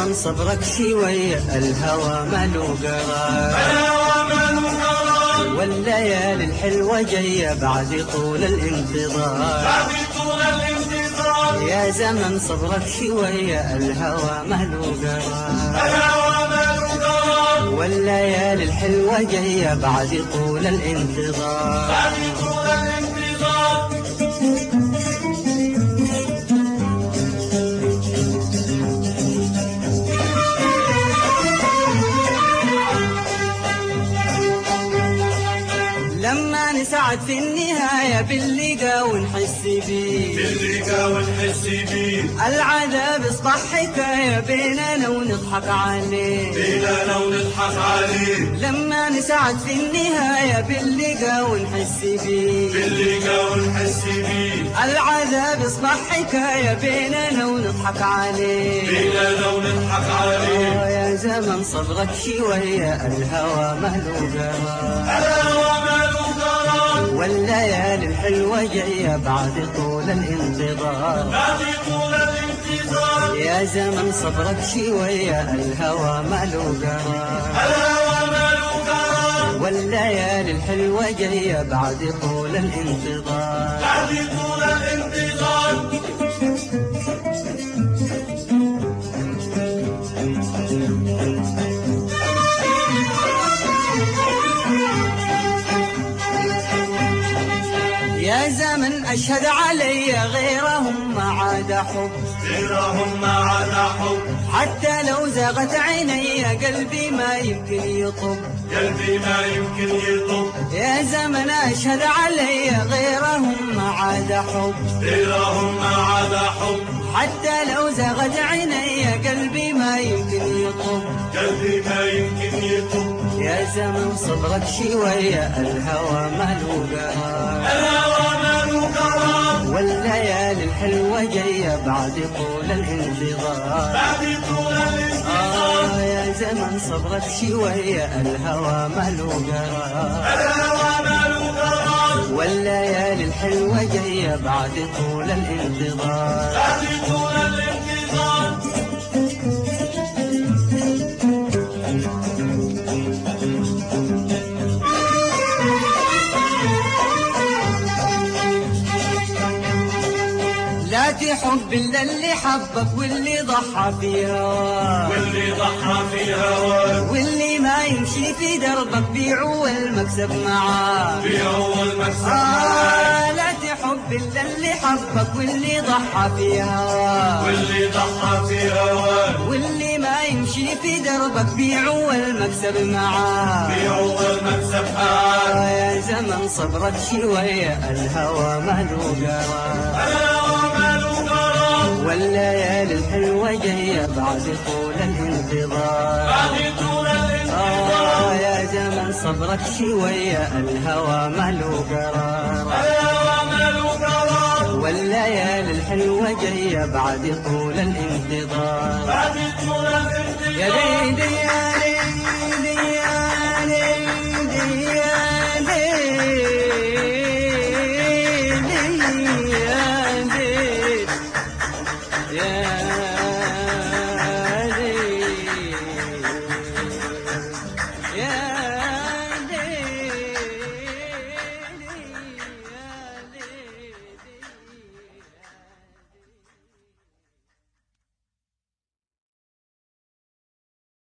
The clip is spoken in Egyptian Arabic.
زمن صبرك شوية الهوى ماله قرار الهوى ماله قرار والليالي الحلوة جاية بعد طول الانتظار بعد طول الانتظار يا زمن صبرك شوية الهوى ماله قرار الهوى ماله قرار والليالي الحلوة جاية بعد طول الانتظار بعد طول الانتظار لما نسعد في النهاية باللقا ونحس بيه باللقا ونحس بيه العذاب اصبح حكاية بيننا ونضحك عليه بيننا ونضحك عليه لما نسعد في النهاية باللقا ونحس بيه باللقا ونحس بيه العذاب اصبح حكاية بيننا ونضحك عليه بيننا ونضحك عليه آه يا زمن صبرك شوية الهوى مهلو قرار الهوى ماله قرار والليالي الحلوة جاية بعد طول الانتظار بعد طول الانتظار يا زمن صبرك شوية الهوى ماله قرار الهوى ماله قرار والليالي الحلوة جاية بعد طول الانتظار بعد طول الانتظار يا زمن أشهد علي غيرهم ما عاد حب غيرهم ما عدا حب حتى لو زاغت عيني قلبي ما يمكن يطب قلبي ما يمكن يطب يا زمن أشهد علي غيرهم ما عاد حب غيرهم ما عدا حب حتى لو زاغت عيني قلبي ما يمكن يطب قلبي ما يمكن يطب يا زمن صبرك شوية الهوى ماله قرار الهوى ماله قرار والليالي الحلوة جاية بعد طول الانتظار بعد طول الانتظار آه يا زمن صبرك شوية الهوى ماله قرار الهوى ماله قرار والليالي الحلوة جاية بعد طول الانتظار بعد طول الانتظار لا تحب إلا اللي حبك واللي ضحى في هواك واللي ضحى في هواك واللي ما يمشي في دربك بيعه والمكسب معاه في أول مكسب معاك آه لا تحب إلا اللي حبك واللي ضحى في هواك واللي ضحى في هواك واللي ما يمشي في دربك بيعه والمكسب معاه في أول مكسب معاك آه يا زمن صبرك شوية الهوى ماله قرار الهوى ماله قرار والليالي الحلوة جاية بعد طول الانتظار بعد طول الانتظار آه يا زمن صبرك شوية الهوى ماله قرار الهوى ماله قرار والليالي الحلوة جاية بعد طول الانتظار بعد طول يا الانتظار ليدي يا ليدي يا ليدي يا ليدي يا ليدي يا